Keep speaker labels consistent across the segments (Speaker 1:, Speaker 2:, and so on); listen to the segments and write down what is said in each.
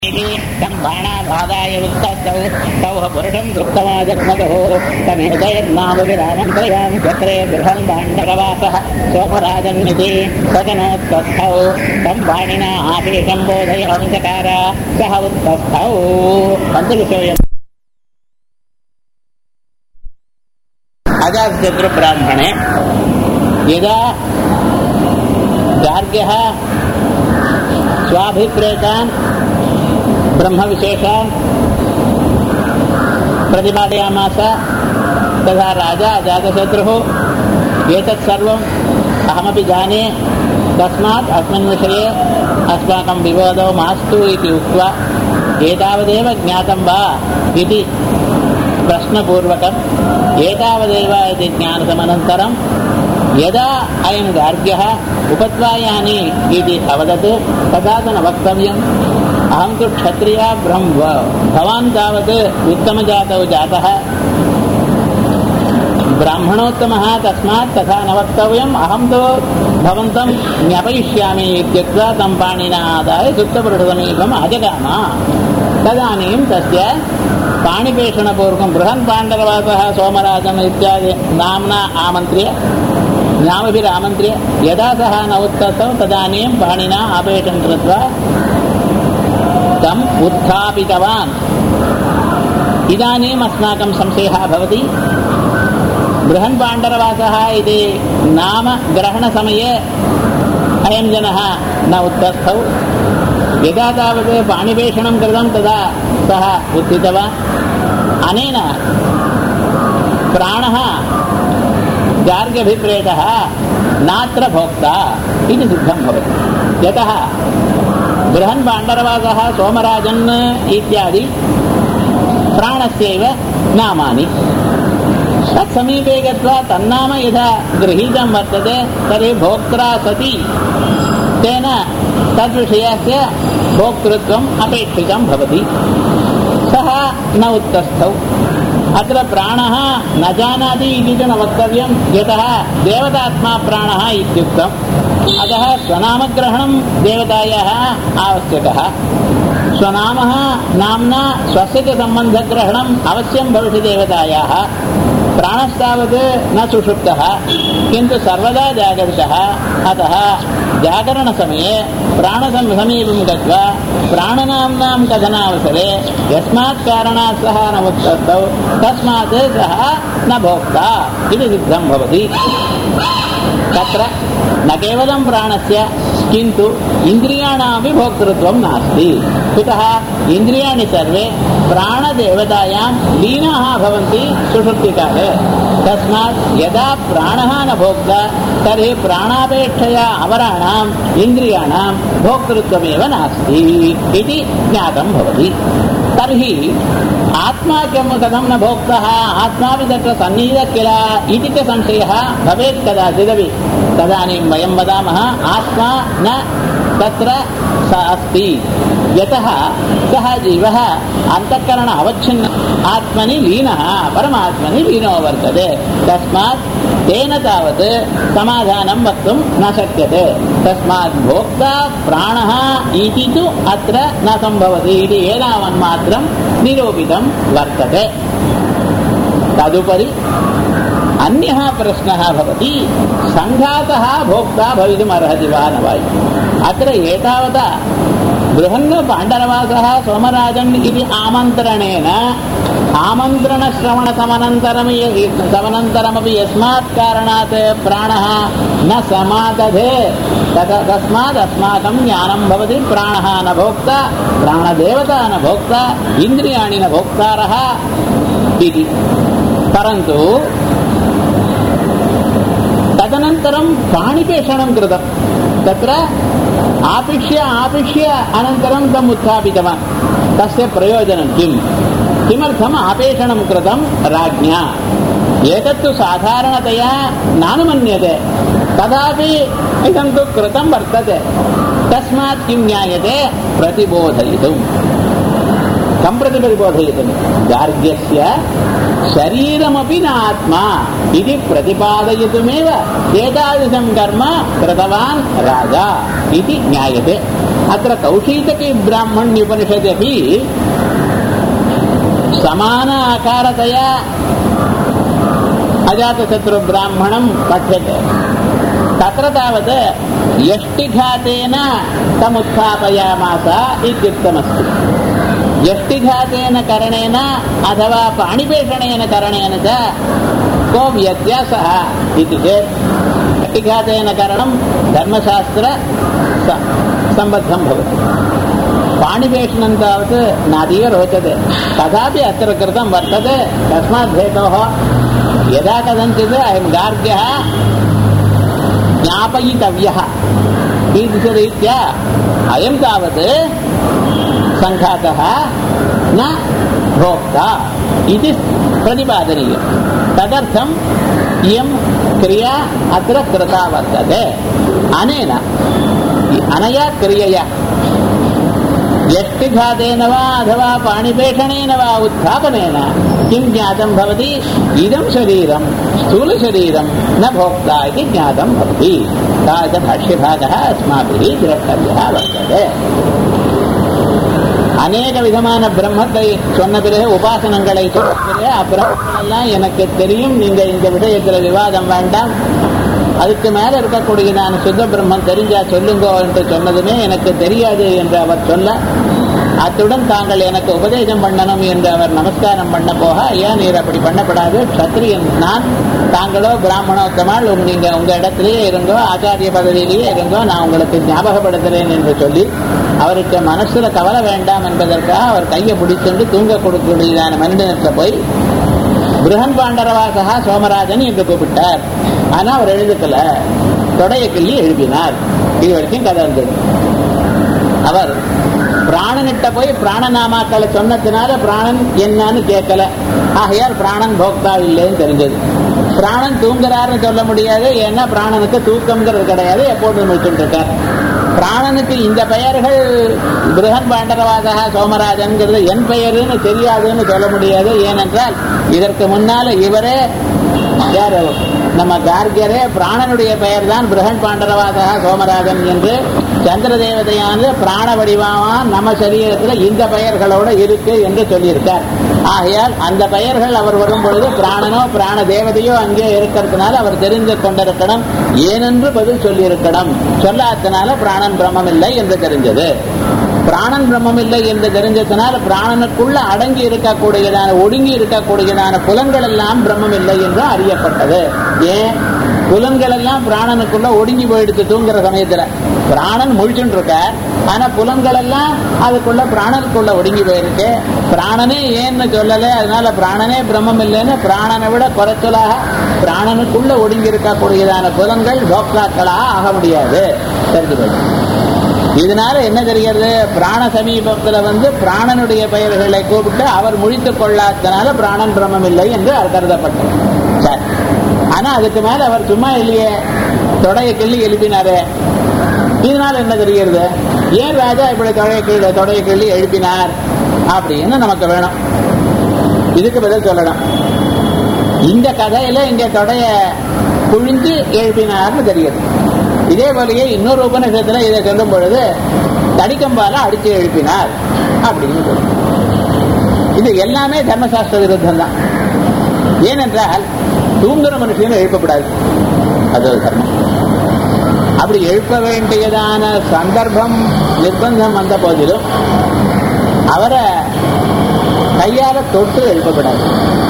Speaker 1: इति तं बाणाभागाय उत्तौ तौ पुरुषं दृप्तमाजग्मदो तमेतयन्नामविरामन्त्रयामि चक्रे बृहन् भाण्डरवासः सोमराजन्निति स्वजनोत्तस्थौ तं बाणिना आपेशं बोधयंसकार सः उत्तस्थौ पञ्चविषयम् अजाशत्रुब्राह्मणे यदा गार्ग्यः स्वाभिप्रेतान् ब्रह्मविशेषान् प्रतिपादयामास तथा राजा अजातशत्रुः एतत् सर्वम् अहमपि जाने तस्मात् अस्मिन् विषये अस्माकं विवादो मास्तु इति उक्त्वा एतावदेव ज्ञातं वा इति प्रश्नपूर्वकम् एतावदेव इति ज्ञानसमनन्तरं यदा अयं गार्ग्यः उपद्वायानि इति अवदत् तदा च न वक्तव्यम् अहं तु क्षत्रिया ब्रह्म भवान् तावत् उत्तमजातौ जातः ब्राह्मणोत्तमः तस्मात् तथा न वक्तव्यम् अहं तु भवन्तं ज्ञापयिष्यामि इत्युक्त्वा तं पाणिना आदाय सुप्तपुरुषसमीपम् अजगाम तदानीं तस्य पाणिपेषणपूर्वकं बृहन् पाण्डरवासः सोमराजन् इत्यादि नाम्ना आमन्त्र्य ज्ञामभिरामन्त्र्य यदा सः न उत्तस्तौ तदानीं पाणिना आपेषं कृत्वा तम् उत्थापितवान् इदानीम् अस्माकं संशयः भवति बृहन् पाण्डरवासः इति नाम ग्रहणसमये अयं जनः न उत्तस्थौ यदा तावत् पाणिपेषणं कृतं तदा सः उत्थितवान् अनेन प्राणः गार्ग्यभिप्रेतः नात्र भोक्ता इति सिद्धं भवति यतः बृहन् पाण्डरवासः सोमराजन् इत्यादि प्राणस्यैव नामानि तत्समीपे गत्वा तन्नाम यदा गृहीतं वर्तते तर्हि भोक्त्रा सति तेन तद्विषयस्य भोक्तृत्वम् अपेक्षितं भवति सः न उत्तस्थौ अत्र प्राणः न जानाति इति च न वक्तव्यं यतः देवतात्मा प्राणः इत्युक्तम् अतः स्वनामग्रहणं देवतायाः आवश्यकः स्वनामः नाम्ना स्वस्य च सम्बन्धग्रहणम् अवश्यं भवति देवतायाः प्राणस्तावत् न सुषुप्तः किन्तु सर्वदा जागरितः अतः जागरणसमये प्राणसमीपं गत्वा प्राणनाम्नां कथनावसरे यस्मात् कारणात् सः न उत्तस्तौ तस्मात् सः न भोक्ता इति सिद्धं भवति तत्र न केवलं प्राणस्य किन्तु इन्द्रियाणामपि भोक्तृत्वं नास्ति कुतः इन्द्रियाणि सर्वे प्राणदेवतायां लीनाः भवन्ति सुषुप्तिकाले तस्मात् यदा प्राणः न भोक्ता तर्हि प्राणापेक्षया अवराणाम् इन्द्रियाणां भोक्तृत्वमेव नास्ति इति ज्ञातं भवति तर्हि आत्मा किं कथं न भोक्तः आत्मापि तत्र सन्निहितः किल इति च संशयः भवेत् कदाचिदपि तदानीं वयं वदामः आत्मा न तत्र स अस्ति यतः सः जीवः अन्तःकरण अवच्छिन्न आत्मनि लीनः परमात्मनि लीनो वर्तते तस्मात् तेन तावत् समाधानं वक्तुं न शक्यते तस्मात् भोक्ता प्राणः इति तु अत्र न सम्भवति इति एतावन्मात्रं निरूपितं वर्तते तदुपरि अन्यः प्रश्नः भवति सङ्घातः भोक्ता भवितुमर्हति वा न वा अत्र एतावता बृहन् पाण्डरवासः सोमराजन् इति आमन्त्रणेन आमन्त्रणश्रवणसमनन्तरं समनन्तरमपि यस्मात् कारणात् प्राणः न समादधे तत तस्मात् अस्माकं ज्ञानं भवति प्राणः न भोक्ता प्राणदेवता न भोक्ता इन्द्रियाणि न भोक्तारः इति परन्तु तदनन्तरं पाणिपेषणं कृतं तत्र आपिष्य आपिष्य अनन्तरं तम् उत्थापितवान् तस्य प्रयोजनं किम् किमर्थम् आपेषणं कृतं राज्ञा एतत्तु साधारणतया नानुमन्यते तथापि इदं तु कृतं वर्तते तस्मात् किं ज्ञायते प्रतिबोधयितुम् कं प्रति प्रतिबोधयितुं गार्ग्यस्य शरीरमपि न आत्मा इति प्रतिपादयितुमेव एतादृशं कर्म कृतवान् राजा इति ज्ञायते अत्र कौशीतकी ब्राह्मण्युपनिषदपि समान आकारतया अजातशत्रुब्राह्मणं पठ्यते तत्र तावत् यष्टिघातेन तमुत्थापयामास इत्युक्तमस्ति यष्टिघातेन करणेन अथवा पाणिपेषणेन करणेन च को व्यत्यासः इति चेत् यष्टिघातेन करणं धर्मशास्त्र सम्बद्धं भवति पाणिपेषणं तावत् नातीव रोचते तथापि अत्र कृतं वर्तते तस्मात् हेतोः यदा कथञ्चित् अयं गार्ग्यः ज्ञापयितव्यः कीदृशरीत्या अयं तावत् सङ्घातः न भोक्ता इति प्रतिपादनीयं तदर्थम् इयं क्रिया अत्र कृता वर्तते अनेन अनया क्रियया यष्टिघातेन वा अथवा पाणिपेषणेन वा उत्थापनेन किं ज्ञातं भवति इदं शरीरं स्थूलशरीरं न भोक्ता इति ज्ञातं भवति सा च भाष्यभागः अस्माभिः द्रष्टव्यः वर्तते அநேக விதமான பிரம்மத்தை சொன்ன பிறகு உபாசனங்களை சொன்ன பிறகு அப்பிரமெல்லாம் எனக்கு தெரியும் நீங்க இந்த விடயத்தில் விவாதம் வேண்டாம் அதுக்கு மேல இருக்கக்கூடியதான சுத்த பிரம்மம் தெரிஞ்சா சொல்லுங்க என்று சொன்னதுமே எனக்கு தெரியாது என்று அவர் சொல்ல அத்துடன் தாங்கள் எனக்கு உபதேசம் பண்ணணும் என்று அவர் நமஸ்காரம் பண்ண போக ஏன் நீர் அப்படி பண்ணப்படாது க்ஷத்ரியன் நான் தாங்களோ பிராமணோத்தமாள் உங்க நீங்க உங்க இடத்திலேயே இருங்கோ ஆச்சாரிய பதவியிலேயே இருங்கோ நான் உங்களுக்கு ஞாபகப்படுத்துறேன் என்று சொல்லி அவருக்கு மனசுல கவலை வேண்டாம் என்பதற்காக அவர் கையை பிடிச்சுண்டு தூங்க கொடுக்கக்கூடியதான மனிதனத்தை போய் பிருகன் பாண்டரவாசகா சோமராஜன் என்று கூப்பிட்டார் ஆனா அவர் எழுதுக்கல தொடைய கிள்ளி எழுப்பினார் இது வரைக்கும் கதை இருந்தது அவர் பிராணனிட்ட போய் பிராணநாமாக்களை சொன்னதுனால பிராணன் என்னன்னு கேட்கல ஆகையால் பிராணன் போக்தா இல்லைன்னு தெரிஞ்சது பிராணன் தூங்குறாருன்னு சொல்ல முடியாது ஏன்னா பிராணனுக்கு தூக்கம்ங்கிறது கிடையாது எப்போதும் முடிச்சுட்டு இருக்கார் பிராணனுக்கு இந்த பெயர்கள் பிருகன் பாண்டரவாசகா சோமராஜன்கிறது என் பெயருன்னு தெரியாதுன்னு சொல்ல முடியாது ஏனென்றால் இதற்கு முன்னால இவரே யார் நம்ம கார்கியரே பிராணனுடைய பெயர் தான் பிரகன் பாண்டரவாசகா சோமராஜன் என்று சந்திர தேவதையானது பிராண வடிவமான நம்ம சரீரத்தில் இந்த பெயர்களோட இருக்கு என்று சொல்லியிருக்கார் ஆகையால் அந்த பெயர்கள் அவர் வரும் பொழுது பிராணனோ பிராண தேவதையோ அங்கே இருக்கிறதுனால அவர் தெரிந்து கொண்டிருக்கணும் ஏனென்று பதில் சொல்லியிருக்கணும் சொல்லாதனால பிராணன் பிரம்மம் இல்லை என்று தெரிஞ்சது பிராணன் பிரம்மம் இல்லை என்று தெரிஞ்சதுனால் பிராணனுக்குள்ள அடங்கி இருக்கக்கூடியதான ஒடுங்கி இருக்கக்கூடியதான புலன்கள் எல்லாம் பிரம்மம் இல்லை என்று அறியப்பட்டது ஏன் புலன்கள் எல்லாம் பிராணனுக்குள்ள ஒடுங்கி போயிடுத்து தூங்குற சமயத்துல பிராணன் முழிச்சுட்டு இருக்கார் ஆனா புலன்கள் எல்லாம் அதுக்குள்ள பிராணனுக்குள்ள ஒடுங்கி போயிருக்கு பிராணனே ஏன்னு சொல்லல அதனால பிராணனே பிரம்மம் இல்லைன்னு பிராணனை விட குறைச்சலாக பிராணனுக்குள்ள ஒடுங்கி இருக்கக்கூடியதான புலன்கள் போக்தாக்களாக ஆக முடியாது தெரிஞ்சு போயிடும் இதனால என்ன தெரிகிறது பிராண சமீபத்துல வந்து பிராணனுடைய பெயர்களை கூப்பிட்டு அவர் முழித்துக் கொள்ளாதனால பிராணன் பிரம்மம் இல்லை என்று கருதப்பட்டது சரி ஆனா அதுக்கு மேல அவர் சும்மா இல்லையே தொடைய கிள்ளி எழுப்பினாரு இதனால என்ன தெரிகிறது ஏன் ராஜா இப்படி தொடைய கிள்ளி தொடைய கிள்ளி எழுப்பினார் அப்படின்னு நமக்கு வேணும் இதுக்கு பதில் சொல்லணும் இந்த கதையில இங்க தொடைய குழிஞ்சு எழுப்பினார்னு தெரியுது இதே போலயே இன்னொரு உபநிஷத்துல இதை சொல்லும் பொழுது தடிக்கம்பால அடிச்சு எழுப்பினார் அப்படின்னு சொல்லும் இது எல்லாமே தர்மசாஸ்திர விருத்தம் தான் ஏனென்றால் தூங்குற மனுஷன் எழுப்பக்கூடாது அது ஒரு தர்மம் அப்படி எழுப்ப வேண்டியதான சந்தர்ப்பம் நிர்பந்தம் வந்த போதிலும் அவரை கையால தொட்டு எழுப்பக்கூடாது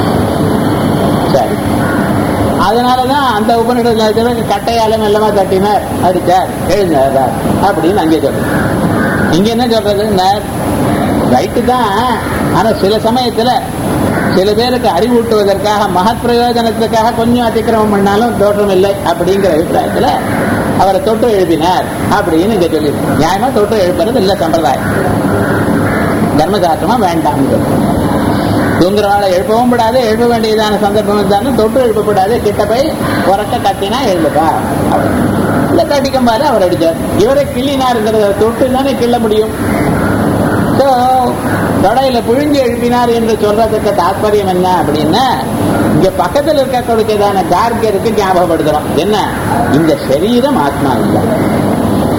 Speaker 1: சரி அதனாலதான் அந்த உபநிடத்தில் கட்டையால மெல்லமா தட்டினார் அடிச்சார் எழுந்தார் அப்படின்னு அங்கே சொல்றது இங்க என்ன சொல்றது ரைட்டு தான் ஆனா சில சமயத்துல சில பேருக்கு அறிவூட்டுவதற்காக மகத் பிரயோஜனத்துக்காக கொஞ்சம் அதிக்கிரமம் பண்ணாலும் தோற்றம் இல்லை அப்படிங்கிற அபிப்பிராயத்துல அவரை தொட்டு எழுப்பினார் அப்படின்னு இங்க சொல்லி நியாயமா தொட்டு எழுப்புறது இல்ல சம்பிரதாயம் தர்மசாஸ்திரமா வேண்டாம் தூங்குறவாளை எழுப்பவும் கூடாது எழுப்ப வேண்டியதான சந்தர்ப்பம் இருந்தாலும் தொட்டு எழுப்பக்கூடாது கிட்ட போய் உரக்க கத்தினா எழுதுப்பா இல்ல தட்டிக்கம்பாரு அவர் அடிச்சார் இவரை கிள்ளினாருங்கிறத தொட்டு தானே கிள்ள முடியும் ஸோ தொடையில புழிஞ்சு எழுப்பினார் என்று சொல்றதுக்கு தாற்பயம் என்ன அப்படின்னா இங்க பக்கத்தில் இருக்கக்கூடியதான கார்கருக்கு ஞாபகப்படுத்துறோம் என்ன இந்த சரீரம் ஆத்மா இல்லை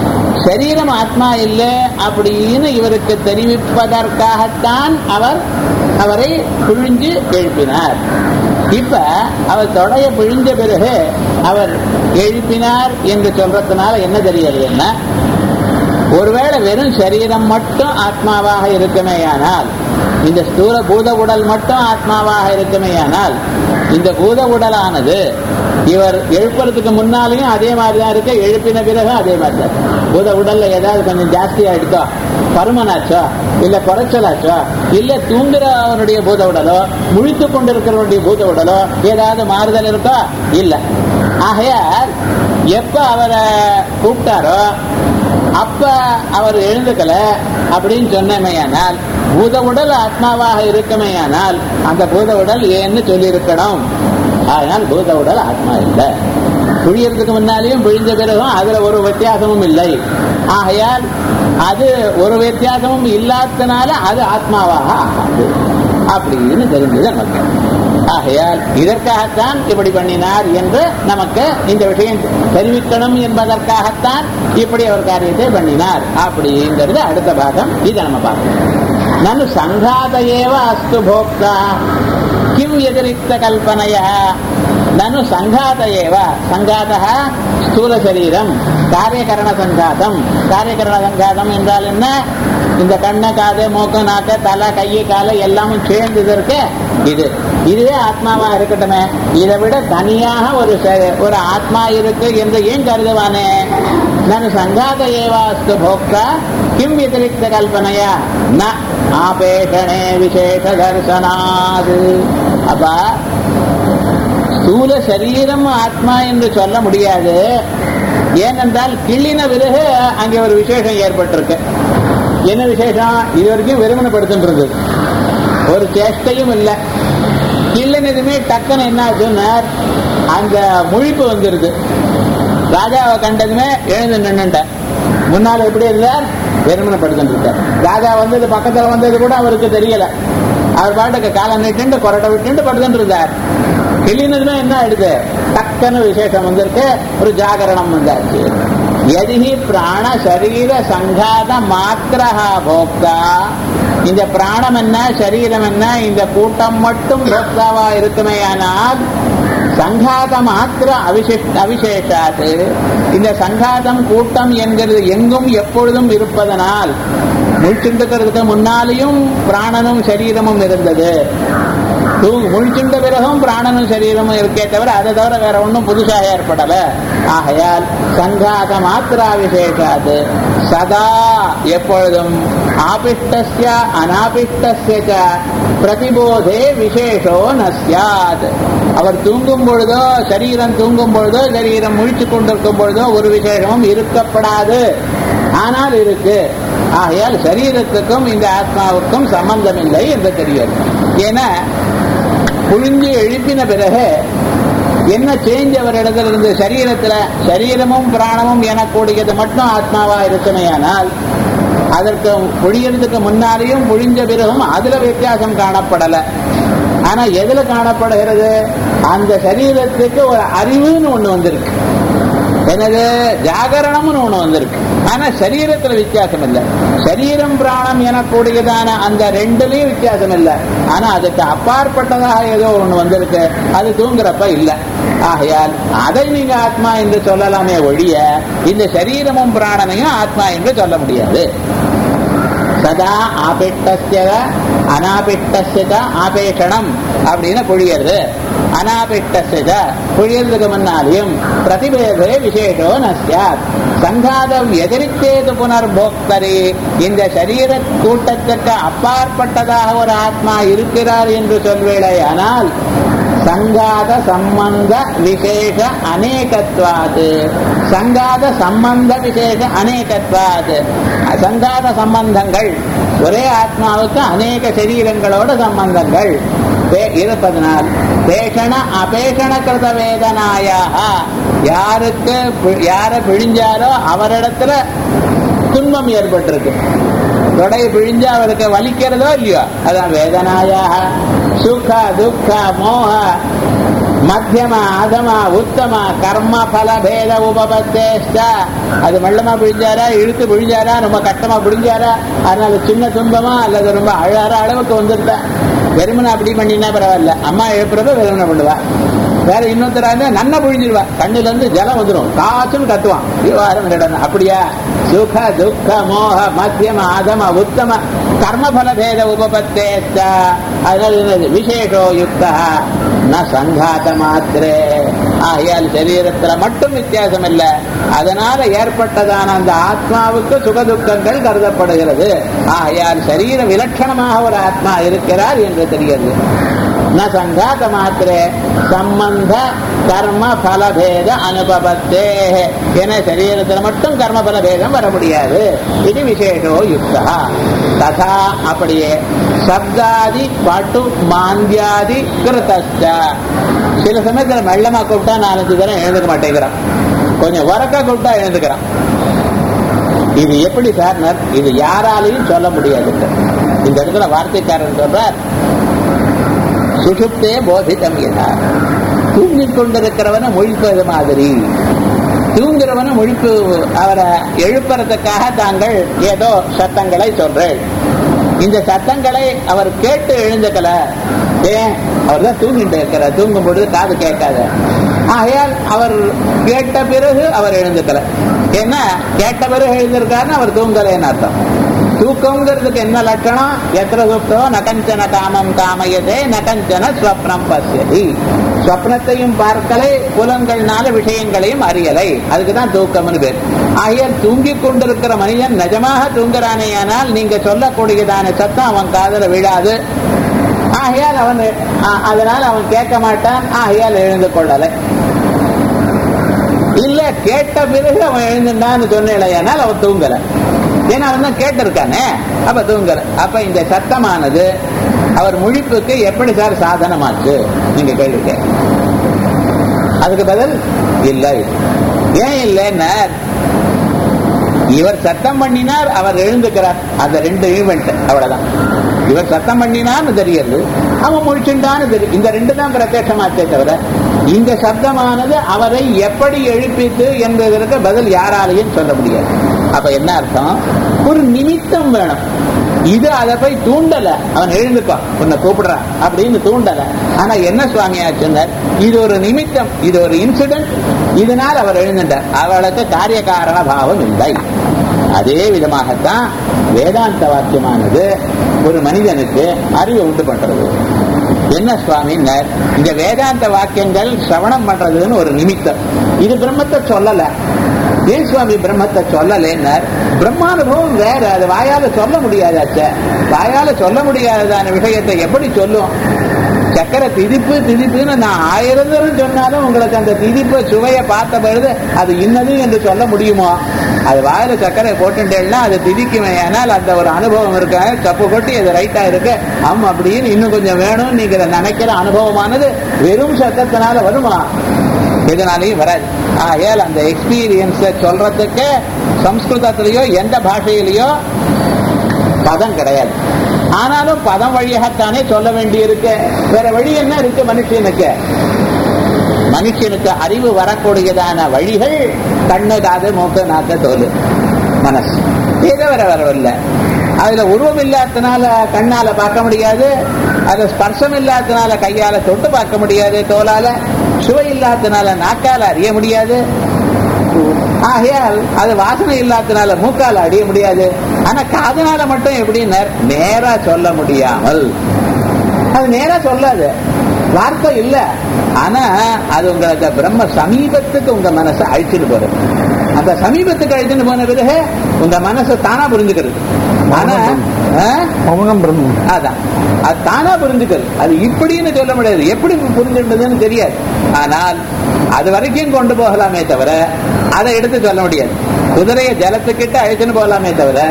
Speaker 1: சரீரம் ஆத்மா இல்லை அப்படின்னு இவருக்கு தெரிவிப்பதற்காகத்தான் அவர் அவரை பிழிஞ்சு எழுப்பினார் இப்ப அவர் தொடைய பிழிஞ்ச பிறகு அவர் எழுப்பினார் என்று சொல்றதுனால என்ன தெரியாது என்ன ஒருவேளை வெறும் சரீரம் மட்டும் ஆத்மாவாக இருக்குமேயானால் இந்த ஸ்தூல பூத உடல் மட்டும் ஆத்மாவாக இருக்குமேயானால் இந்த பூத உடலானது இவர் எழுப்புறதுக்கு முன்னாலேயும் அதே மாதிரி தான் இருக்கு எழுப்பின பிறகு அதே மாதிரி தான் பூத உடல்ல ஏதாவது கொஞ்சம் ஜாஸ்தி ஆயிடுச்சோ பருமனாச்சோ இல்ல குறைச்சலாச்சோ இல்ல தூங்குறவனுடைய பூத உடலோ முழித்து கொண்டிருக்கிறவனுடைய பூத உடலோ ஏதாவது மாறுதல் இருக்கோ இல்ல ஆகையால் எப்ப அவரை கூப்பிட்டாரோ அப்ப அவர் எழுந்துக்கல அப்படின்னு சொன்னமையானால் பூத உடல் ஆத்மாவாக இருக்குமேயானால் அந்த பூத உடல் ஏன்னு சொல்லியிருக்கணும் அதனால் பூத உடல் ஆத்மா இல்லை புழியறதுக்கு முன்னாலேயும் பிழிஞ்ச பிறகும் அதுல ஒரு வித்தியாசமும் இல்லை ஆகையால் அது ஒரு வித்தியாசமும் இல்லாதனால அது ஆத்மாவாக ஆகாது அப்படின்னு தெரிஞ்சது நமக்கு ஆகையால் இதற்காகத்தான் இப்படி பண்ணினார் என்று நமக்கு இந்த விஷயம் தெரிவிக்கணும் என்பதற்காகத்தான் இப்படி ஒரு காரியத்தை பண்ணினார் அப்படிங்கிறது அடுத்த பாகம் இதை நம்ம பார்க்கணும் நனு சங்காத ஏவ அஸ்து போக்தா கிம் எதிரிக்த கல்பனைய நனு சங்காத ஏவ சங்காத ஸ்தூல சரீரம் காரியகரண சங்காதம் காரியகரண சங்காதம் என்றால் என்ன இந்த கண்ண காது மூக்கு நாக்கு தலை கையை காலை எல்லாமும் சேர்ந்தது இருக்கு இது இதுவே ஆத்மாவா இருக்கட்டுமே இதை விட தனியாக ஒரு ச- ஒரு ஆத்மா இருக்கு என்று ஏன் கருதுவானே நான் சங்காத ஏவாஸ்து போக்தா கிம் வத்திரிக்த கல்பனையா ந ஆபேஷணே விசேஷ தர்சனாது அப்பா ஸ்தூல சரீரம் ஆத்மா என்று சொல்ல முடியாது ஏனென்றால் கிள்ளின பிறகு அங்கே ஒரு விசேஷம் ஏற்பட்டிருக்கு என்ன விசேஷம் இது வரைக்கும் வெறுமனப்படுத்துன்றது ஒரு சேஷ்டையும் இல்லை கிள்ளினதுமே டக்குன்னு என்ன சொன்னார் அந்த முழிப்பு வந்துருது ராஜாவை கண்டதுமே எழுந்து நின்னுட்டார் முன்னால எப்படி இருந்தார் வெறுமனப்படுத்திட்டு இருக்கார் ராஜா வந்தது பக்கத்துல வந்தது கூட அவருக்கு தெரியல அவர் பாட்டுக்கு காலை நீட்டு கொரட்டை விட்டு படுத்துட்டு இருந்தார் கிளினதுமே என்ன ஆயிடுது டக்குன்னு விசேஷம் வந்திருக்கு ஒரு ஜாகரணம் வந்தாச்சு எதிகி பிராண சரீர சங்காத மாத்திரஹா போக்தா இந்த பிராணம் என்ன சரீரம் என்ன இந்த கூட்டம் மட்டும் போக்தாவா இருக்குமேயானால் சங்காத மாத்திர அவிசிஷ்ட அவிசேஷாது இந்த சங்காதம் கூட்டம் என்கிறது எங்கும் எப்பொழுதும் இருப்பதனால் முழிச்சுண்டுக்கிறதுக்கு முன்னாலேயும் பிராணனும் சரீரமும் இருந்தது தூங்கு முழிச்சுண்ட பிறகும் பிராணனும் சரீரமும் இருக்கே தவிர அதை தவிர வேற ஒன்றும் புதுசாக ஏற்படல ஆகையால் சங்காத மாத்திரா விசேஷாது சதா எப்பொழுதும் ஆபிஷ்டஸ்ய அனாபிஷ்டஸ்ய ச பிரதிபோதே விசேஷோ நஸ்யாத் அவர் தூங்கும் பொழுதோ சரீரம் தூங்கும் பொழுதோ சரீரம் முழிச்சு கொண்டிருக்கும் பொழுதோ ஒரு விசேஷமும் இருக்கப்படாது ஆனால் இருக்கு ஆகையால் சரீரத்துக்கும் இந்த ஆத்மாவுக்கும் சம்பந்தம் இல்லை என்று தெரியும் ஏன்னா புழிஞ்சு எழுப்பின பிறகு என்ன சேஞ்ச் அவர் இடத்துல இருந்து சரீரத்துல சரீரமும் பிராணமும் எனக்கூடியது மட்டும் ஆத்மாவா இருக்குமேயானால் அதற்கு புழியறதுக்கு முன்னாலேயும் புழிஞ்ச பிறகும் அதுல வித்தியாசம் காணப்படல ஆனா எதுல காணப்படுகிறது அந்த சரீரத்துக்கு ஒரு அறிவுன்னு ஒண்ணு வந்திருக்கு எனது ஜாகரணம்னு ஒண்ணு வந்திருக்கு ஆனா சரீரத்துல வித்தியாசம் இல்லை சரீரம் பிராணம் எனக்கூடியதான அந்த ரெண்டுலயும் வித்தியாசம் இல்லை ஆனா அதுக்கு அப்பாற்பட்டதாக ஏதோ ஒண்ணு வந்திருக்கு அது தூங்குறப்ப இல்லை ஆகையால் அதை நீங்க ஆத்மா என்று சொல்லலாமே ஒழிய இந்த சரீரமும் பிராணனையும் ஆத்மா என்று சொல்ல முடியாது சதா ஆபிட்டஸ்ய அனாபிட்டஸ்ய ஆபேஷணம் அப்படின்னு புழியறது அனாபிட்டஸ்ய புழியறதுக்கு முன்னாலையும் பிரதிபேதே விசேஷோ நஸ்யாத் சங்காதம் எதிரித்தேது புனர்போக்தரி இந்த சரீர கூட்டத்திற்கு அப்பாற்பட்டதாக ஒரு ஆத்மா இருக்கிறார் என்று சொல்வேளை ஆனால் சங்காத சம்பந்த விசேஷ அநேகத்வாது சங்காத சம்பந்த விசேஷ அநேகத்வாது சங்காத சம்பந்தங்கள் ஒரே ஆத்மாவுக்கு அநேக சரீரங்களோட சம்பந்தங்கள் பே- இருப்பதனால் பேஷண அபேஷண கிருத வேதனாயாக யாருக்கு பி- யார பிழிஞ்சாரோ அவரிடத்துல துன்பம் ஏற்பட்டிருக்கு தொடை பிழிஞ்சு அவருக்கு வலிக்கிறதோ இல்லையோ அதான் வேதனாயாக சுக துக்க மோக மத்தியம அதம உத்தம கர்ம பல பேத உபபத்தேஷ்ட அது மெல்லமா பிழிஞ்சாரா இழுத்து பிழிஞ்சாரா ரொம்ப கட்டமா பிழிஞ்சாரா அதனால சின்ன துன்பமா அல்லது ரொம்ப அழற அளவுக்கு வந்துருந்தா வெறுமனை அப்படி பண்ணினா பரவாயில்ல அம்மா எழுப்புறத வெறுமனை பண்ணுவா வேற இன்னொருத்தரா இருந்தா நன்னா புழிஞ்சிருவா கண்ணுல இருந்து ஜலம் வந்துடும் காச்சுன்னு கத்துவான் விவகாரம் நடனம் அப்படியா சுக துக்க மோக மத்தியம அதம உத்தம கர்மபல பேத உபபத்தேத்த அதனால என்னது விசேஷோ யுக்தா ந சங்காத மாத்திரே ஆகையால் சரீரத்துல மட்டும் வித்தியாசம் இல்ல அதனால ஏற்பட்டதான அந்த ஆத்மாவுக்கு சுகதுக்கங்கள் கருதப்படுகிறது ஆகையால் சரீர விலட்சணமாக ஒரு ஆத்மா இருக்கிறார் என்று தெரிகிறது ந சங்காத மாத்திரே சம்பந்த கர்ம பலபேத அனுபவத்தே என சரீரத்தில் மட்டும் கர்ம பலபேதம் வர முடியாது இது விசேஷோ யுக்தா ததா அப்படியே சப்தாதி பட்டு மாந்தியாதி கிருத்தஸ்ட சில சமயத்துல மெல்லமா கூப்பிட்டா நாலஞ்சு தரம் எழுந்துக்க மாட்டேங்கிறான் கொஞ்சம் உரக்கா கூப்பிட்டா எழுந்துக்கிறான் இது எப்படி சார் இது யாராலையும் சொல்ல முடியாது இந்த இடத்துல வார்த்தைக்காரன் சொல்றார் சுஷுப்தே போதித்தம் என்றார் தூங்கிக் கொண்டிருக்கிறவனை மொழிப்பது மாதிரி தூங்குறவனை முழிப்பு அவரை எழுப்புறதுக்காக தாங்கள் ஏதோ சத்தங்களை சொல்றேன் இந்த சத்தங்களை அவர் கேட்டு எழுந்துக்கல ஏன் அவர் தான் தூங்கிட்டு இருக்கிறார் தூங்கும் பொழுது காது கேட்காத ஆகையால் அவர் கேட்ட பிறகு அவர் எழுந்துக்கல ஏன்னா கேட்ட பிறகு எழுந்திருக்காருன்னு அவர் தூங்கலைன்னு அர்த்தம் தூக்கங்கிறதுக்கு என்ன லட்சணம் எத்திர சுப்தோ நகஞ்சன காமம் காமயதே நகஞ்சன ஸ்வப்னம் பசியதி ஸ்வப்னத்தையும் பார்க்கலை புலன்கள்னால விஷயங்களையும் அறியலை அதுக்கு தான் தூக்கம்னு பேர் ஆகையால் தூங்கிக் கொண்டிருக்கிற மனிதன் நிஜமாக தூங்குறானேயானால் நீங்க சொல்லக்கூடியதான சத்தம் அவன் காதல விழாது ஆகையால் அவன் அதனால அவன் கேட்க மாட்டான் ஆகையால் எழுந்து கொள்ளலை இல்ல கேட்ட பிறகு அவன் எழுந்துட்டான்னு சொன்னேனால் அவன் தூங்கல ஏன்னா அவன் தான் கேட்டிருக்கானே அப்ப தூங்கல அப்ப இந்த சத்தமானது அவர் முழிப்புக்கு எப்படி சார் சாதனமாச்சு நீங்க கேள்வி அதுக்கு பதில் இல்லை ஏன் இல்லைன்னா இவர் சத்தம் பண்ணினார் அவர் எழுந்துக்கிறார் அந்த ரெண்டு ஈவெண்ட் அவ்வளவுதான் இவர் சத்தம் பண்ணினான்னு தெரியுது அவன் முழிச்சுட்டான்னு தெரியும் இந்த ரெண்டு தான் பிரத்யட்சமாச்சே தவிர இந்த சப்தமானது அவரை எப்படி எழுப்பித்து என்பதற்கு பதில் யாராலையும் சொல்ல முடியாது அப்ப என்ன அர்த்தம் ஒரு நிமித்தம் வேணும் இது அதை போய் தூண்டல அவன் எழுந்துக்கோ உன்னை கூப்பிடுறான் அப்படின்னு தூண்டல ஆனா என்ன சுவாமி ஆச்சுன்னார் இது ஒரு நிமித்தம் இது ஒரு இன்சிடென்ட் இதனால் அவர் எழுந்துட்டார் அவளுக்கு காரிய காரண பாவம் இல்லை அதே விதமாகத்தான் வேதாந்த வாக்கியமானது ஒரு மனிதனுக்கு அறிவை உண்டு பண்றது என்ன சுவாமின்னர் இந்த வேதாந்த வாக்கியங்கள் சிரவணம் பண்றதுன்னு ஒரு நிமித்தம் இது பிரம்மத்தை சொல்லல ஏன் சுவாமி பிரம்மத்தை சொல்லலைன்னார் பிரம்மானுபவம் வேற அது வாயால சொல்ல முடியாதாச்ச வாயால சொல்ல முடியாததான விஷயத்தை எப்படி சொல்லும் சக்கரை திதிப்பு திதிப்புன்னு நான் ஆயிரம் தரம் சொன்னாலும் உங்களுக்கு அந்த திதிப்பு சுவையை பார்த்த பொழுது அது இன்னது என்று சொல்ல முடியுமோ அது வாயில சக்கரை போட்டுட்டேன்னா அது திதிக்குமே ஆனால் அந்த ஒரு அனுபவம் இருக்க தப்பு கொட்டி அது ரைட்டா இருக்கு ஆமா அப்படின்னு இன்னும் கொஞ்சம் வேணும் நீங்க நினைக்கிற அனுபவமானது வெறும் சத்தத்தினால வருமா எதனாலையும் வராது ஆகையால் அந்த எக்ஸ்பீரியன்ஸை சொல்றதுக்கு சம்ஸ்கிருதத்திலேயோ எந்த பாஷையிலேயோ பதம் கிடையாது ஆனாலும் பதம் வழியாகத்தானே சொல்ல வேண்டி இருக்கு வேற வழி என்ன இருக்கு மனுஷனுக்கு மனுஷனுக்கு அறிவு வரக்கூடியதான வழிகள் கண்ணு காது மூக்கு நாக்கு தோல் மனசு இதை வர வரவில்லை அதுல உருவம் இல்லாதனால கண்ணால பார்க்க முடியாது அது ஸ்பர்சம் இல்லாதனால கையால தொட்டு பார்க்க முடியாது தோலால சுவை இல்லாதனால நாக்கால அறிய முடியாது ஆகையால் அது வாசனை இல்லாதனால மூக்கால அறிய முடியாது ஆனா காதனால மட்டும் எப்படின்னு நேரா சொல்ல முடியாமல் அது நேரா சொல்லாது வார்த்தை இல்ல ஆனா அது உங்களுக்கு பிரம்ம சமீபத்துக்கு உங்க மனசை அழிச்சுட்டு போறது அந்த சமீபத்துக்கு அழிச்சுட்டு போன பிறகு உங்க மனசை தானா புரிஞ்சுக்கிறது ஆனா
Speaker 2: மௌனம் பிரம்மம்
Speaker 1: அதான் அது தானா புரிஞ்சுக்கிறது அது இப்படின்னு சொல்ல முடியாது எப்படி புரிஞ்சுட்டதுன்னு தெரியாது ஆனால் அது வரைக்கும் கொண்டு போகலாமே தவிர அதை எடுத்து சொல்ல முடியாது குதிரையை ஜலத்துக்கிட்ட அழைச்சுன்னு போகலாமே தவிர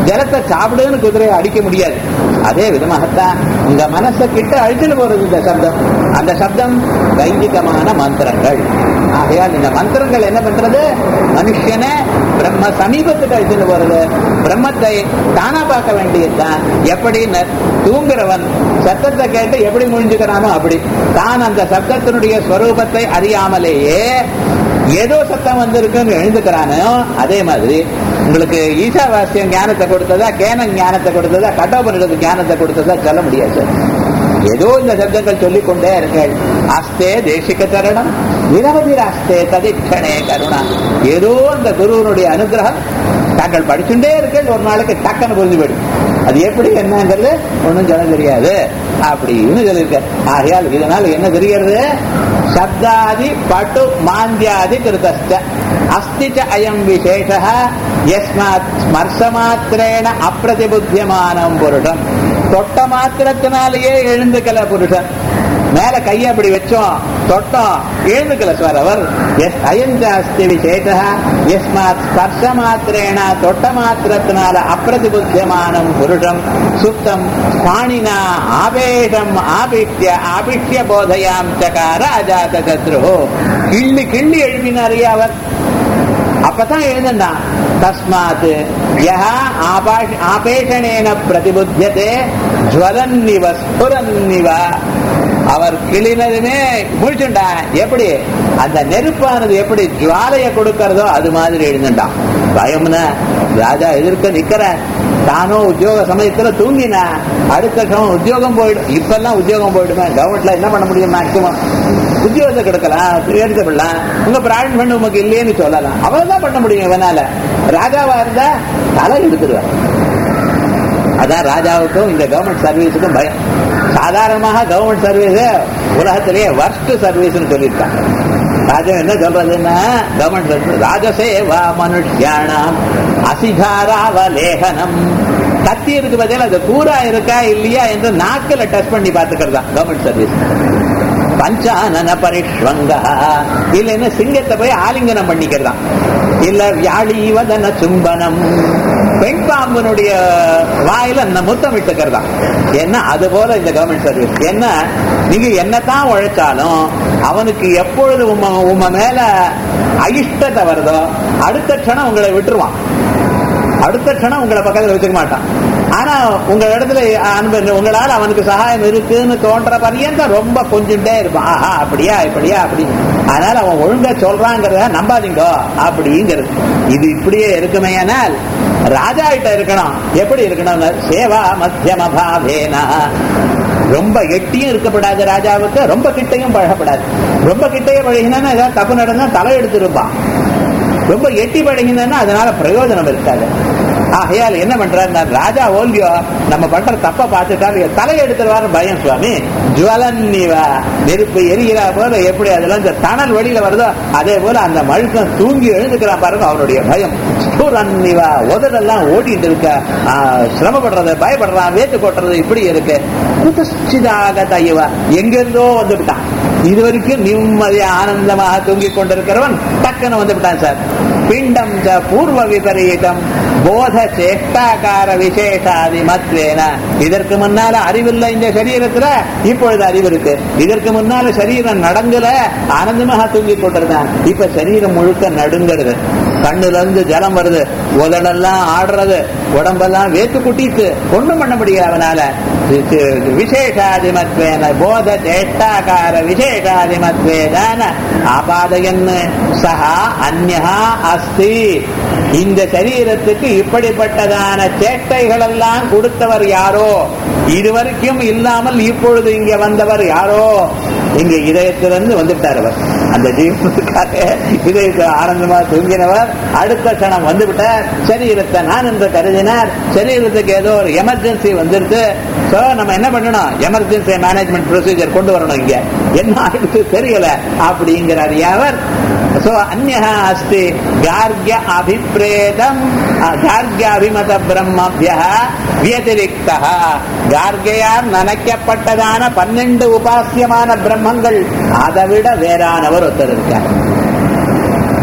Speaker 1: ஜலத்தை சாப்பிடுன்னு குதிரையை அடிக்க முடியாது அதே விதமாகத்தான் உங்க மனசை கிட்ட அழிச்சுட்டு போறது இந்த சப்தம் அந்த சப்தம் வைதிகமான மந்திரங்கள் ஆகையால் இந்த மந்திரங்கள் என்ன பண்றது மனுஷனை பிரம்ம சமீபத்துக்கு அழிச்சுட்டு போறது பிரம்மத்தை தானா பார்க்க வேண்டியதுதான் எப்படி தூங்குறவன் சத்தத்தை கேட்டு எப்படி முடிஞ்சுக்கிறானோ அப்படி தான் அந்த சப்தத்தினுடைய ஸ்வரூபத்தை அறியாமலேயே ஏதோ சத்தம் வந்திருக்குன்னு எழுந்துக்கிறானோ அதே மாதிரி உங்களுக்கு ஈசாவாசியம் ஞானத்தை கொடுத்ததா கேன ஞானத்தை கொடுத்ததா கட்டோபனிடத்து ஞானத்தை கொடுத்ததா சொல்ல முடியாது சார் ஏதோ இந்த சப்தங்கள் சொல்லிக் கொண்டே இருங்கள் அஸ்தே தேசிக தருணம் நிரவதிராஸ்தே ததிக்ஷணே கருணா ஏதோ அந்த குருவனுடைய அனுகிரகம் தாங்கள் படிச்சுட்டே இருக்கேன் ஒரு நாளைக்கு டக்குன்னு புரிஞ்சு போயிடும் அது எப்படி என்னங்கிறது ஒன்றும் சொல்ல தெரியாது அப்படின்னு சொல்லியிருக்க ஆகையால் இதனால் என்ன தெரிகிறது சப்தாதி பட்டு மாந்தியாதி கிருதஸ்ட அஸ்தி ச அயம் விசேஷ யஸ்மாத் ஸ்மர்சமாத்திரேன அப்பிரதிபுத்தியமானம் புருஷம் தொட்ட மாத்திரத்தினாலேயே எழுந்துக்கல புருஷன் மேல கையை அப்படி வச்சோம் தொட்டோம் எழுந்துக்கல சார் அவர் எஸ் அயஞ்சாஸ்தி விசேஷ எஸ்மாத் ஸ்பர்ஷ மாத்திரேன தொட்ட மாத்திரத்தினால அப்பிரதிபுத்தியமானம் புருஷம் சுத்தம் பாணினா ஆபேஷம் ஆபிஷ்ய ஆபிஷ்ய போதையாம் சகார அஜாத சத்ரு கிள்ளி கிள்ளி எழுப்பினாரியா அவர் அப்பதான் எழுந்தான் தஸ்மாத் யஹ ஆபாஷ் ஆபேஷணேன பிரதிபுத்தியதே ஜுவலன்னிவ ஸ்புரன்னிவ அவர் கிளினதுமே முடிச்சுண்டா எப்படி அந்த நெருப்பானது எப்படி ஜுவாலைய கொடுக்கறதோ அது மாதிரி எழுந்துட்டான் பயம்னா ராஜா எதிர்க்க நிக்கிற தானோ உத்தியோக சமயத்துல தூங்கினா அடுத்த கணம் உத்தியோகம் போயிடும் இப்பெல்லாம் உத்தியோகம் போயிடுமே கவர்மெண்ட்ல என்ன பண்ண முடியும் மேக்சிமம் உத்தியோகத்தை கொடுக்கலாம் எடுத்துக்கலாம் உங்க பிராய்ட் பண்ண உமக்கு இல்லையேன்னு சொல்லலாம் அவ்வளவுதான் பண்ண முடியும் இவனால ராஜாவா இருந்தா தலை எடுத்துருவார் அதான் ராஜாவுக்கும் இந்த கவர்மெண்ட் சர்வீஸுக்கும் பயம் சாதாரணமாக கவர்மெண்ட் சர்வீஸ் உலகத்திலேயே வர்ஸ்ட் சர்வீஸ்னு சொல்லியிருக்காங்க ராஜா என்ன சொல்றதுன்னா கவர்மெண்ட் ராஜசேவா மனுஷியானாம் அசிகாராவலேகனம் கத்தி இருக்கு பதில் அது கூரா இருக்கா இல்லையா என்று நாக்கில் டெஸ்ட் பண்ணி பார்த்துக்கிறது தான் கவர்மெண்ட் சர்வீஸ் பஞ்சானன பரிஷ்வங்கா இல்லைன்னா சிங்கத்தை போய் ஆலிங்கனம் பண்ணிக்கிறதாம் இல்ல வியாழீவதன சும்பனம் பெண் பாம்பனுடைய வாயில அந்த முத்தம் விட்டுக்கிறதா என்ன அது போல இந்த கவர்மெண்ட் சர்வீஸ் என்ன நீங்க என்னத்தான் உழைச்சாலும் அவனுக்கு எப்பொழுது உம உம மேல அயிஷ்டத்தை வருதோ அடுத்த க்ஷணம் உங்களை விட்டுருவான் அடுத்த க்ஷணம் உங்களை பக்கத்துல வச்சுக்க மாட்டான் ஆனா உங்க இடத்துல அன்பு உங்களால அவனுக்கு சகாயம் இருக்குன்னு தோன்ற பரியந்தம் ரொம்ப கொஞ்சிட்டே இருப்பான் ஆஹா அப்படியா இப்படியா அப்படி அதனால அவன் ஒழுங்கா சொல்றாங்கிறத நம்பாதீங்க அப்படிங்கிறது இது இப்படியே இருக்குமேயானால் ராஜா கிட்ட இருக்கணும் எப்படி இருக்கணும் சேவா மத்தியம பாவேனா ரொம்ப எட்டியும் இருக்கப்படாது ராஜாவுக்கு ரொம்ப கிட்டையும் பழகப்படாது ரொம்ப கிட்டையே பழகினா ஏதாவது தப்பு நடந்தா தலை எடுத்துருப்பான் ரொம்ப எட்டி பழகினா அதனால பிரயோஜனம் இருக்காது ஆகையால் என்ன பண்றாரு ராஜா ஓல்வியோ நம்ம பண்ற தப்ப பார்த்துட்டாரு தலை எடுத்துருவாரு பயம் சுவாமி ஜுவலன்னிவா நெருப்பு எரிகிறா போல எப்படி அதெல்லாம் இந்த தணல் வெளியில வருதோ அதே போல அந்த மழுக்கம் தூங்கி எழுந்துக்கிறா பாருங்க அவனுடைய பயம் ஸ்புரன்னிவா உதடெல்லாம் ஓடிட்டு இருக்க சிரமப்படுறது பயப்படுறான் வேத்து கொட்டுறது இப்படி இருக்கு குதஸ்டிதாக தையவா எங்கிருந்தோ வந்துவிட்டான் இது வரைக்கும் நிம்மதியா ஆனந்தமாக தூங்கிக் கொண்டிருக்கிறவன் டக்குன்னு வந்து விட்டான் சார் பிண்டம் ச பூர்வ விபரீதம் போத சேஷ்டாகார விசேஷாதி மத்வேன இதற்கு முன்னால அறிவில்லை இந்த சரீரத்துல இப்பொழுது அறிவு இருக்கு இதற்கு முன்னால சரீரம் நடங்கல ஆனந்தமாக தூங்கிக் கொண்டிருந்தான் இப்ப சரீரம் முழுக்க நடுங்கிறது கண்ணுல இருந்து ஜலம் வருது உதடெல்லாம் ஆடுறது உடம்பெல்லாம் வேத்து குட்டித்து ஒண்ணும் பண்ண முடியாது அவனால விசேஷாதிமத்வேன போத சேஷ்டாகார விசேஷாதிமத்வேதான ஆபாதையன்னு சஹா அந்யா அஸ்தி இந்த சரீரத்துக்கு இப்படிப்பட்டதான சேட்டைகள் எல்லாம் கொடுத்தவர் யாரோ இதுவரைக்கும் இல்லாமல் இப்பொழுது இங்க வந்தவர் யாரோ இங்க இதயத்திலிருந்து வந்துவிட்டார் அவர் அந்த ஜீவனுக்காக இதயத்தை ஆனந்தமா தூங்கினவர் அடுத்த கணம் வந்துவிட்டார் சரீரத்தை நான் என்று கருதினார் சரீரத்துக்கு ஏதோ ஒரு எமர்ஜென்சி வந்துருது சோ நம்ம என்ன பண்ணணும் எமர்ஜென்சி மேனேஜ்மெண்ட் ப்ரொசீஜர் கொண்டு வரணும் இங்க என்ன ஆயிடுச்சு தெரியல அப்படிங்கிறார் யாவர் சோ அந்நா அஸ்தி கார்கிய அபிப்ரேதம் கார்கிய அபிமத பிரம்மபிய வியதிரிக்தா கார்கையார் நினைக்கப்பட்டதான பன்னெண்டு உபாசியமான பிரம்மங்கள் அதை விட வேறானவர் ஒருத்தர் இருக்கார்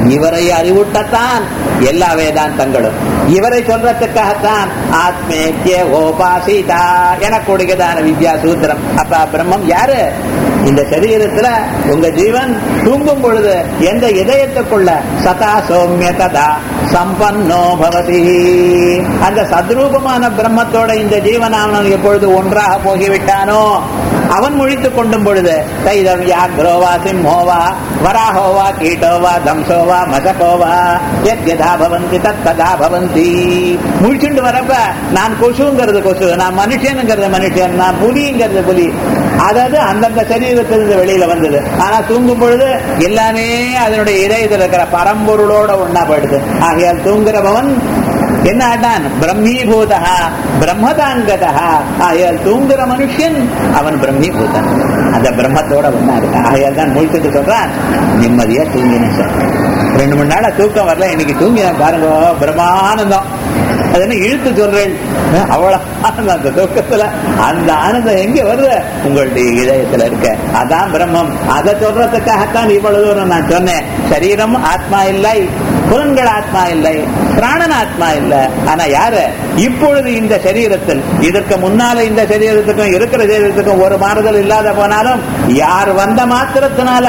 Speaker 1: இவரை அறிவுட்டத்தான் எல்லா வேதாந்தங்களும் இவரை சொல்றதுக்காகத்தான் ஆத்மேத்திய ஓபாசிதா எனக்கூடியதான வித்யா சூத்திரம் அப்ப பிரம்மம் யாரு இந்த சரீரத்துல உங்க ஜீவன் தூங்கும் பொழுது எந்த இதயத்துக்குள்ள சதா சௌமிய ததா சம்பன்னோ பவதி அந்த சத்ரூபமான பிரம்மத்தோட இந்த ஜீவனானவன் எப்பொழுது ஒன்றாக போகிவிட்டானோ அவன் முழித்துக் கொண்டும் பொழுது தைதவ்யா குரோவா சிம்மோவா வராஹோவா கீட்டோவா தம்சோவா மசகோவா எத்யதா பவந்தி தத்ததா பவந்தி முழிச்சுண்டு வரப்ப நான் கொசுங்கிறது கொசு நான் மனுஷனுங்கிறது மனுஷன் நான் புலிங்கிறது புலி அதாவது அந்தந்த சரீரத்திலிருந்து வெளியில வந்தது ஆனா தூங்கும் பொழுது எல்லாமே அதனுடைய இதயத்தில் இருக்கிற பரம்பொருளோட ஒன்னா போயிடுது ஆகையால் தூங்குறவன் என்ன ஆட்டான் பிரம்மீபூதா பிரம்மதாங்கதா ஆகையால் தூங்குற மனுஷன் அவன் பிரம்மீபூதன் அந்த பிரம்மத்தோட ஒன்னா இருக்கு ஆகையால் தான் முழிச்சுட்டு சொல்றான் நிம்மதியா தூங்கினேன் சார் ரெண்டு மணி நாளா தூக்கம் வரல இன்னைக்கு தூங்கினேன் பாருங்க பிரம்மானந்தம் அது என்ன இழுத்து சொல்றேன் அவ்வளவு ஆனந்தம் அந்த தூக்கத்துல அந்த ஆனந்தம் எங்க வருது உங்களுடைய இதயத்துல இருக்க அதான் பிரம்மம் அதை சொல்றதுக்காகத்தான் இவ்வளவு தூரம் நான் சொன்னேன் சரீரம் ஆத்மா இல்லை புலன்கள் ஆத்மா இல்லை பிராணன் ஆத்மா இல்ல ஆனா யாரு இப்பொழுது இந்த சரீரத்தில் இதற்கு முன்னால இந்த சரீரத்துக்கும் இருக்கிற சரீரத்துக்கும் ஒரு மாறுதல் இல்லாத போனாலும் யார் வந்த மாத்திரத்தினால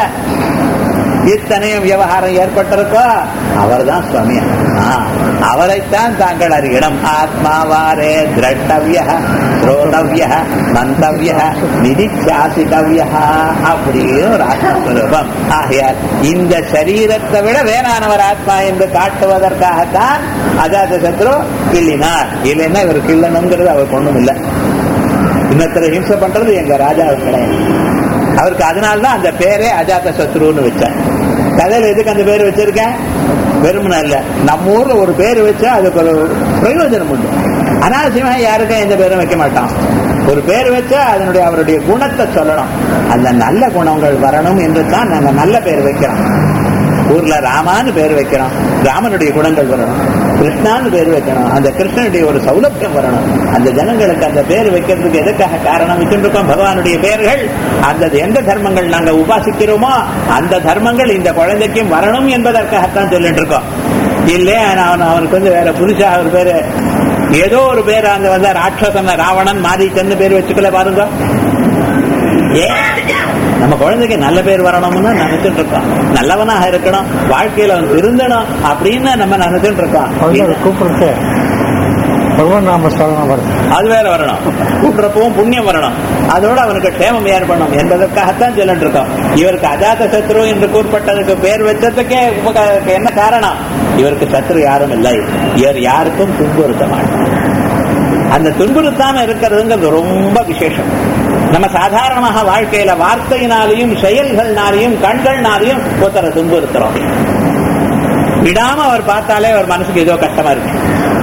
Speaker 1: இத்தனையும் விவகாரம் ஏற்பட்டிருக்கோ அவர்தான் சுவாமி அவரைத்தான் தாங்கள் அறியணும் ஆத்மாவாரே திரட்டவிய ஸ்ரோதவிய மந்தவிய நிதிச்சாசிதவிய அப்படின்னு ஒரு ஆத்மஸ்வரூபம் ஆகையால் இந்த சரீரத்தை விட வேறானவர் ஆத்மா என்று காட்டுவதற்காகத்தான் அஜாத சத்ரு கிள்ளினார் இல்லைன்னா இவர் கிள்ளணுங்கிறது அவருக்கு ஒண்ணும் இல்லை இன்னொருத்தரை ஹிம்சை பண்றது எங்க ராஜா கிடையாது அவருக்கு அதனால்தான் அந்த பேரே அஜாத சத்ருன்னு வச்சார் கதையில எதுக்கு அந்த பேர் வச்சிருக்கேன் வெறுமன இல்ல நம்ம ஊர்ல ஒரு பேர் வச்சா அதுக்கு ஒரு பிரயோஜனம் உண்டு அனாவசியமா யாருக்கும் எந்த பேரும் வைக்க மாட்டான் ஒரு பேர் வச்சா அதனுடைய அவருடைய குணத்தை சொல்லணும் அந்த நல்ல குணங்கள் வரணும் என்று தான் நாங்க நல்ல பேர் வைக்கிறோம் ஊர்ல ராமான்னு பேர் வைக்கிறோம் ராமனுடைய குணங்கள் வரணும் கிருஷ்ணான்னு பேர் வைக்கணும் அந்த கிருஷ்ணனுடைய ஒரு சௌலபியம் வரணும் அந்த ஜனங்களுக்கு அந்த பேர் வைக்கிறதுக்கு எதுக்காக காரணம் வச்சுருக்கோம் பகவானுடைய பெயர்கள் அந்த எந்த தர்மங்கள் நாங்க உபாசிக்கிறோமோ அந்த தர்மங்கள் இந்த குழந்தைக்கும் வரணும் என்பதற்காகத்தான் சொல்லிட்டு இருக்கோம் இல்லையே அவன் அவனுக்கு வந்து வேற புதுசா ஒரு பேரு ஏதோ ஒரு பேர் அங்க வந்து ராட்சசன் ராவணன் மாரீச்சன் பேர் வச்சுக்கல பாருங்க நம்ம குழந்தைக்கு நல்ல பேர் வரணும்னு நினைச்சுட்டு இருக்கோம் நல்லவனாக இருக்கணும் வாழ்க்கையில அவன் திருந்தணும் அப்படின்னு நம்ம நினைச்சுட்டு இருக்கோம்
Speaker 2: கூப்பிடுறது பகவான் நாம ஸ்மரணம் வருது
Speaker 1: அது வேற வரணும் கூட்டுறப்பவும் புண்ணியம் வரணும் அதோட அவனுக்கு க்ஷேமம் ஏற்படணும் என்பதற்காகத்தான் சொல்லிட்டு இருக்கோம் இவருக்கு அஜாத சத்ரு என்று கூறப்பட்டதுக்கு பேர் வச்சதுக்கே உபகாரத்துக்கு என்ன காரணம் இவருக்கு சத்ரு யாரும் இல்லை இவர் யாருக்கும் துன்புறுத்த மாட்டார் அந்த துன்புறுத்தாம இருக்கிறதுங்கிறது ரொம்ப விசேஷம் நம்ம சாதாரணமாக வாழ்க்கையில வார்த்தையினாலையும் செயல்கள்னாலையும் கண்கள்னாலையும் ஒருத்தரை துன்புறுத்துறோம் விடாம அவர் பார்த்தாலே அவர் மனசுக்கு ஏதோ கஷ்டமா இருக்கு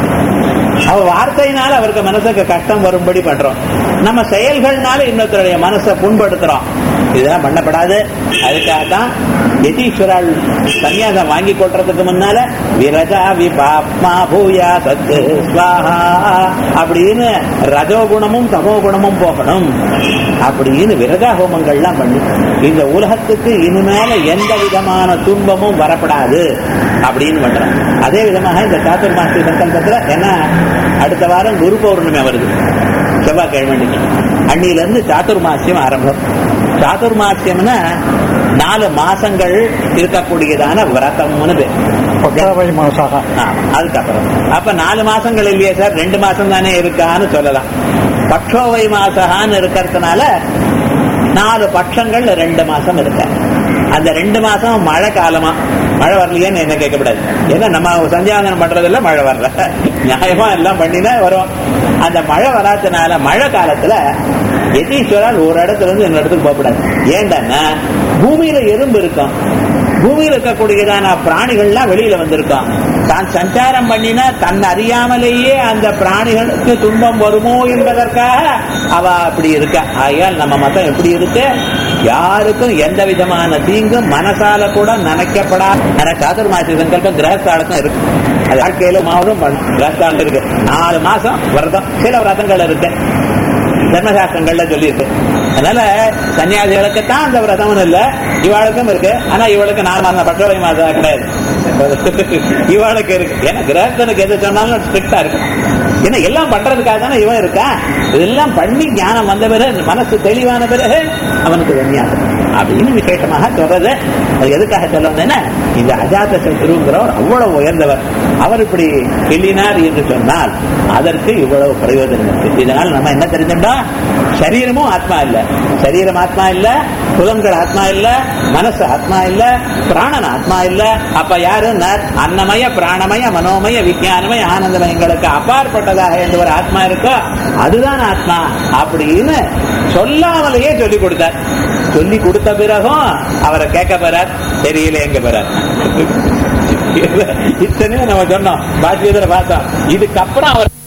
Speaker 1: அவ வார்த்தையினால அவருக்கு மனசுக்கு கஷ்டம் வரும்படி பண்றோம் நம்ம செயல்கள்னால இன்னொருத்தருடைய மனசை புண்படுத்துறோம் இதெல்லாம் பண்ணப்படாது அதுக்காக தான் யதீஸ்வரால் சன்னியாசம் வாங்கி கொள்றதுக்கு முன்னால விரஜா விபாப்மா பூயா சத்து ஸ்வாஹா அப்படின்னு ரஜோகுணமும் தமோ குணமும் போகணும் அப்படின்னு விரஜா ஹோமங்கள்லாம் பண்ணி இந்த உலகத்துக்கு இனிமேல எந்த விதமான துன்பமும் வரப்படாது அப்படின்னு பண்றோம் அதே விதமாக இந்த சாத்துர்மாசி சங்கல்பத்துல என்ன அடுத்த வாரம் குரு பௌர்ணமி வருது செவ்வாய்க்கிழமை அன்னில இருந்து சாத்துர்மாசியம் ஆரம்பம் சாதுர்மாசியம்னா நாலு மாசங்கள் இருக்கக்கூடியதான விரதம்னு பேர்
Speaker 2: பக்தாவை மாசாக
Speaker 1: ஆ, அதுக்கப்புறம் அப்ப நாலு மாசங்கள் இல்லையே சார் ரெண்டு மாசம் தானே இருக்கான்னு சொல்லலாம் பட்சோவை மாசகான்னு இருக்கிறதுனால நாலு பட்சங்கள் ரெண்டு மாசம் இருக்க அந்த ரெண்டு மாசம் மழை காலமா மழை வரலையேன்னு என்ன கேட்கக்கூடாது ஏன்னா நம்ம சந்தியாவந்தனம் பண்றதில்ல மழை வரல நியாயமா எல்லாம் பண்ணினா வரும் அந்த மழை வராதனால மழை காலத்துல எதீஸ்வரால் ஒரு இடத்துல இருந்து இன்னொரு இடத்துக்கு போகக்கூடாது ஏண்டன்னா பூமியில எறும்பு இருக்கும் பூமியில் இருக்கக்கூடியதான பிராணிகள்லாம் வெளியில வந்திருக்கும் தான் சஞ்சாரம் பண்ணினா தன் அறியாமலேயே அந்த பிராணிகளுக்கு துன்பம் வருமோ என்பதற்காக அவ அப்படி இருக்க ஆகையால் நம்ம மதம் எப்படி இருக்கு யாருக்கும் எந்த விதமான தீங்கும் மனசால கூட நினைக்கப்படாத ஆனா சாதுர்மாசி சங்கல்பம் கிரகஸ்தாலத்தும் இருக்கு அது வாழ்க்கையில மாவதும் கிரகஸ்தாலம் இருக்கு நாலு மாசம் விரதம் சில விரதங்கள் இருக்கு தர்மசாஸ்திரங்கள்ல சொல்லியிருக்கு அதனால சன்னியாசிகளுக்கு தான் அந்த விரதம் இல்ல இவளுக்கும் இருக்கு ஆனா இவளுக்கு நாலு மாசம் பற்றவை மாதம் கிடையாது இவளுக்கு இருக்கு ஏன்னா கிரகஸ்தனுக்கு எது சொன்னாலும் ஸ்ட்ரிக்டா இருக்கும் ஏன்னா எல்லாம் பண்றதுக்காக தானே இவன் இருக்கா இதெல்லாம் பண்ணி ஞானம் வந்த பிறகு மனசு தெளிவான பிறகு அவனுக்கு விஞ்ஞானம் அப்படின்னு விசேஷமாக சொல்றது அது எதுக்காக சொல்ல வந்தேன்னா இந்த அஜாத சத்ருங்கிறவர் அவ்வளவு உயர்ந்தவர் அவர் இப்படி கிள்ளினார் என்று சொன்னால் அதற்கு இவ்வளவு பிரயோஜனம் இருக்கு இதனால் நம்ம என்ன தெரிஞ்சுட்டோம் சரீரமும் ஆத்மா இல்ல சரீரம் ஆத்மா இல்ல புலன்கள் ஆத்மா இல்ல மனசு ஆத்மா இல்ல பிராணன் ஆத்மா இல்ல அப்ப யாரு நர் அன்னமய பிராணமய மனோமய விஞ்ஞானமய ஆனந்தமயங்களுக்கு அப்பாற்பட்டதாக எந்த ஒரு ஆத்மா இருக்கோ அதுதான் ஆத்மா அப்படின்னு சொல்லாமலேயே சொல்லி கொடுத்தார் சொல்லி கொடுத்த பிறகும் அவரை கேட்க போறார் தெரியல எங்க போறார் இத்தனையும் நம்ம சொன்னோம் பாக்கியத்துல பார்த்தோம் இதுக்கப்புறம் அவர்